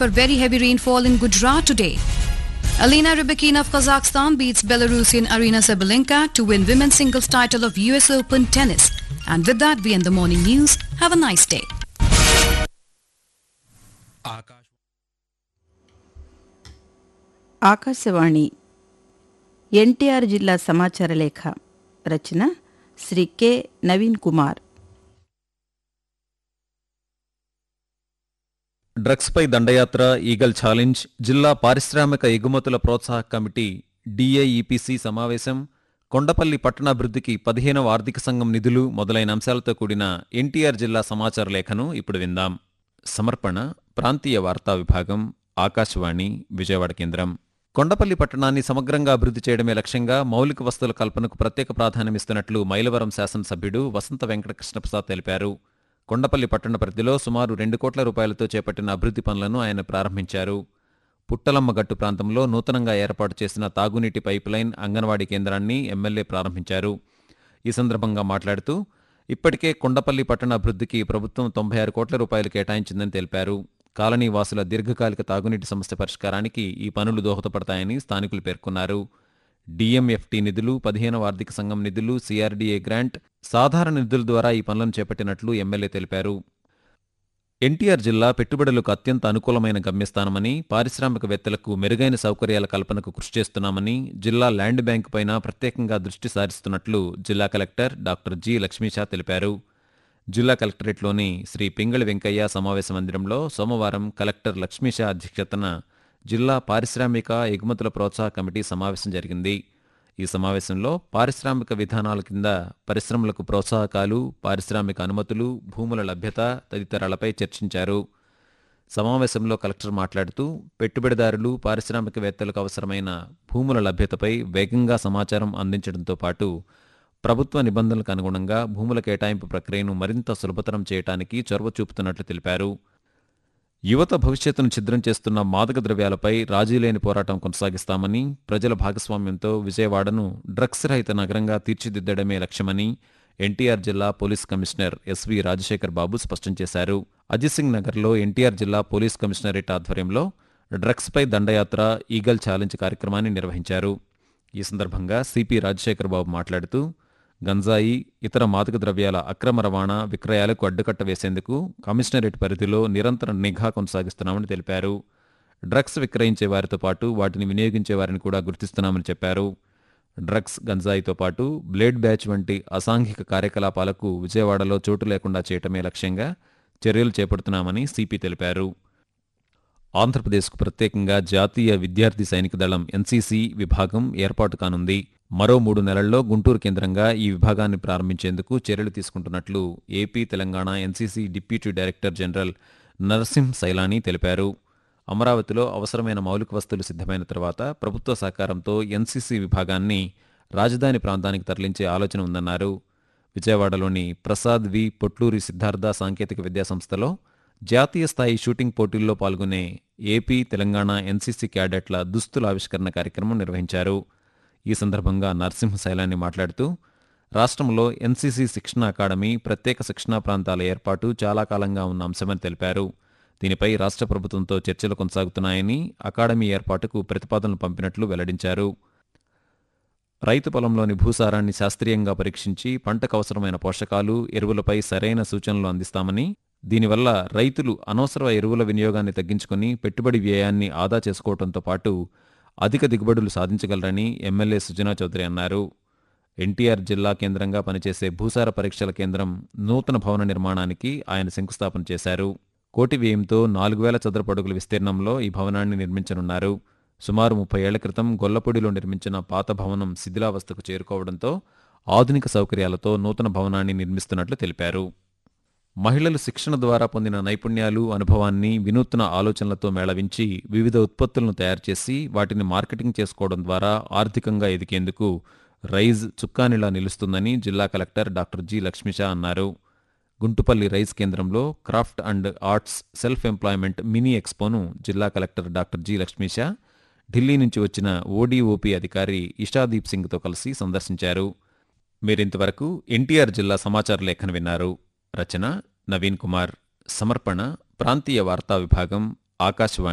for very heavy rainfall in Gujarat today. Alina Rybakina of Kazakhstan beats Belarusian Arina Sabalenka to win women's singles title of US Open tennis. And with that, we end the morning news. Have a nice day. Akashvani NTR జిల్లా సమాచార లేఖ రచన Shri K Naveen Kumar డ్రగ్స్పై దండయాత్ర eagle challenge జిల్లా పారిశ్రామిక ఎగుమతుల ప్రోత్సాహక కమిటీ డిఐఈపిసి సమావేశం కొండపల్లి పట్టణాభివృద్ధికి పదిహేనవ ఆర్థిక సంఘం నిధులు మొదలైన అంశాలతో కూడిన ఎన్టీఆర్ జిల్లా సమాచార లేఖను ఇప్పుడు విందాం సమర్పణ ప్రాంతీయ వార్తా విభాగం ఆకాశవాణి విజయవాడ కేంద్రం కొండపల్లి పట్టణాన్ని సమగ్రంగా అభివృద్ధి చేయడమే లక్ష్యంగా మౌలిక వస్తువుల కల్పనకు ప్రత్యేక ప్రాధాన్యమిస్తున్నట్లు మైలవరం శాసనసభ్యుడు వసంత వెంకట కృష్ణప్రసాద్ తెలిపారు కొండపల్లి పట్టణ పరిధిలో సుమారు రెండు కోట్ల రూపాయలతో చేపట్టిన అభివృద్ధి పనులను ఆయన ప్రారంభించారు పుట్టలమ్మ గట్టు ప్రాంతంలో నూతనంగా ఏర్పాటు చేసిన తాగునీటి పైపులైన్ అంగన్వాడీ కేంద్రాన్ని ఎమ్మెల్యే ప్రారంభించారు ఈ సందర్భంగా మాట్లాడుతూ ఇప్పటికే కొండపల్లి పట్టణ అభివృద్ధికి ప్రభుత్వం తొంభై ఆరు కోట్ల రూపాయలు కేటాయించిందని తెలిపారు కాలనీ వాసుల దీర్ఘకాలిక తాగునీటి సమస్య పరిష్కారానికి ఈ పనులు దోహదపడతాయని స్థానికులు పేర్కొన్నారు డిఎంఎఫ్టి నిధులు పదిహేనవ ఆర్థిక సంఘం నిధులు సిఆర్డీఏ గ్రాంట్ సాధారణ నిధుల ద్వారా ఈ పనులను చేపట్టినట్లు ఎమ్మెల్యే తెలిపారు ఎన్టీఆర్ జిల్లా పెట్టుబడులకు అత్యంత అనుకూలమైన గమ్యస్థానమని పారిశ్రామికవేత్తలకు మెరుగైన సౌకర్యాల కల్పనకు కృషి చేస్తున్నామని జిల్లా ల్యాండ్ బ్యాంకు పైన ప్రత్యేకంగా దృష్టి సారిస్తున్నట్లు జిల్లా కలెక్టర్ డాక్టర్ జి లక్ష్మీషా తెలిపారు జిల్లా కలెక్టరేట్లోని శ్రీ పింగళి వెంకయ్య సమావేశ మందిరంలో సోమవారం కలెక్టర్ లక్ష్మీషా అధ్యక్షతన జిల్లా పారిశ్రామిక ఎగుమతుల ప్రోత్సాహ కమిటీ సమావేశం జరిగింది ఈ సమావేశంలో పారిశ్రామిక విధానాల కింద పరిశ్రమలకు ప్రోత్సాహకాలు పారిశ్రామిక అనుమతులు భూముల లభ్యత తదితరాలపై చర్చించారు సమావేశంలో కలెక్టర్ మాట్లాడుతూ పెట్టుబడిదారులు పారిశ్రామికవేత్తలకు అవసరమైన భూముల లభ్యతపై వేగంగా సమాచారం అందించడంతో పాటు ప్రభుత్వ నిబంధనలకు అనుగుణంగా భూముల కేటాయింపు ప్రక్రియను మరింత సులభతరం చేయడానికి చొరవ చూపుతున్నట్లు తెలిపారు యువత భవిష్యత్తును ఛిద్రం చేస్తున్న మాదక ద్రవ్యాలపై రాజీలేని పోరాటం కొనసాగిస్తామని ప్రజల భాగస్వామ్యంతో విజయవాడను డ్రగ్స్ రహిత నగరంగా తీర్చిదిద్దడమే లక్ష్యమని ఎన్టీఆర్ జిల్లా police commissioner SV Rajasekhar Babu స్పష్టం చేశారు అజిత్ నగర్లో ఎన్టీఆర్ జిల్లా పోలీస్ కమిషనరేట్ ఆధ్వర్యంలో డ్రగ్స్పై దండయాత్ర ఈగల్ ఛాలెంజ్ కార్యక్రమాన్ని నిర్వహించారు ఈ సందర్భంగా సిపి రాజశేఖర్ బాబు మాట్లాడుతూ గంజాయి ఇతర మాదక ద్రవ్యాల అక్రమ రవాణా విక్రయాలకు అడ్డుకట్ట వేసేందుకు కమిషనరేట్ పరిధిలో నిరంతర నిఘా కొనసాగిస్తున్నామని తెలిపారు డ్రగ్స్ విక్రయించే వారితో పాటు వాటిని వినియోగించే వారిని కూడా గుర్తిస్తున్నామని చెప్పారు డ్రగ్స్ గంజాయితో పాటు బ్లేడ్ బ్యాచ్ వంటి అసాంఘిక కార్యకలాపాలకు విజయవాడలో చోటు లేకుండా చేయటమే లక్ష్యంగా చర్యలు చేపడుతున్నామని సిపి తెలిపారు ఆంధ్రప్రదేశ్కు ప్రత్యేకంగా జాతీయ విద్యార్థి సైనిక దళం ఎన్సీసీ విభాగం ఏర్పాటు కానుంది మరో మూడు నెలల్లో గుంటూరు కేంద్రంగా ఈ విభాగాన్ని ప్రారంభించేందుకు చర్యలు తీసుకుంటున్నట్లు AP Telangana NCC deputy director general Narasimha Sailani తెలిపారు అమరావతిలో అవసరమైన మౌలిక వస్తువులు సిద్ధమైన తర్వాత ప్రభుత్వ సహకారంతో ఎన్సీసీ విభాగాన్ని రాజధాని ప్రాంతానికి తరలించే ఆలోచన ఉందన్నారు విజయవాడలోని ప్రసాద్ వి పొట్లూరి సిద్ధార్థ సాంకేతిక విద్యా సంస్థలో జాతీయ స్థాయి షూటింగ్ పోటీల్లో పాల్గొనే ఏపీ తెలంగాణ ఎన్సీసీ క్యాడెట్ల దుస్తుల ఆవిష్కరణ కార్యక్రమం నిర్వహించారు ఈ సందర్భంగా నరసింహ శైలాన్ని మాట్లాడుతూ రాష్ట్రంలో ఎన్సీసీ శిక్షణ అకాడమీ ప్రత్యేక శిక్షణా ప్రాంతాల ఏర్పాటు చాలా కాలంగా ఉన్న అంశమని తెలిపారు దీనిపై రాష్ట్ర ప్రభుత్వంతో చర్చలు కొనసాగుతున్నాయని అకాడమీ ఏర్పాటుకు ప్రతిపాదనలు పంపినట్లు వెల్లడించారు రైతు పొలంలోని భూసారాన్ని శాస్త్రీయంగా పరీక్షించి పంటకు అవసరమైన పోషకాలు ఎరువులపై సరైన సూచనలు అందిస్తామని దీనివల్ల రైతులు అనవసర ఎరువుల వినియోగాన్ని తగ్గించుకుని పెట్టుబడి వ్యయాన్ని ఆదా చేసుకోవడంతో పాటు అధిక దిగుబడులు సాధించగలరని ఎమ్మెల్యే సుజనా చౌదరి అన్నారు ఎన్టీఆర్ జిల్లా కేంద్రంగా పనిచేసే భూసార పరీక్షల కేంద్రం నూతన భవన నిర్మాణానికి ఆయన శంకుస్థాపన చేశారు కోటి వ్యయంతో నాలుగు వేల చదరపడుగుల విస్తీర్ణంలో ఈ భవనాన్ని నిర్మించనున్నారు సుమారు ముప్పై ఏళ్ల క్రితం గొల్లపూడిలో నిర్మించిన పాత భవనం శిథిలావస్థకు చేరుకోవడంతో ఆధునిక సౌకర్యాలతో నూతన భవనాన్ని నిర్మిస్తున్నట్లు తెలిపారు మహిళలు శిక్షణ ద్వారా పొందిన నైపుణ్యాలు అనుభవాన్ని వినూత్న ఆలోచనలతో మేళవించి వివిధ ఉత్పత్తులను తయారు చేసి వాటిని మార్కెటింగ్ చేసుకోవడం ద్వారా ఆర్థికంగా ఎదిగేందుకు రైజ్ చుక్కానిలా నిలుస్తుందని జిల్లా కలెక్టర్ డాక్టర్ జి లక్ష్మిషా అన్నారు గుంటుపల్లి రైస్ కేంద్రంలో craft and arts self employment mini ఎక్స్పోను జిల్లా collector doctor G Lakshmisha Delhi నుంచి వచ్చిన ఓడీఓపీ అధికారి ఇషాదీప్ సింగ్తో కలిసి సందర్శించారు మీరింతవరకు ఎన్టీఆర్ జిల్లా సమాచార లేఖను విన్నారు రచన నవీన్ కుమార్ సమర్పణ ప్రాంతీయ వార్తా విభాగం ఆకాశవాణి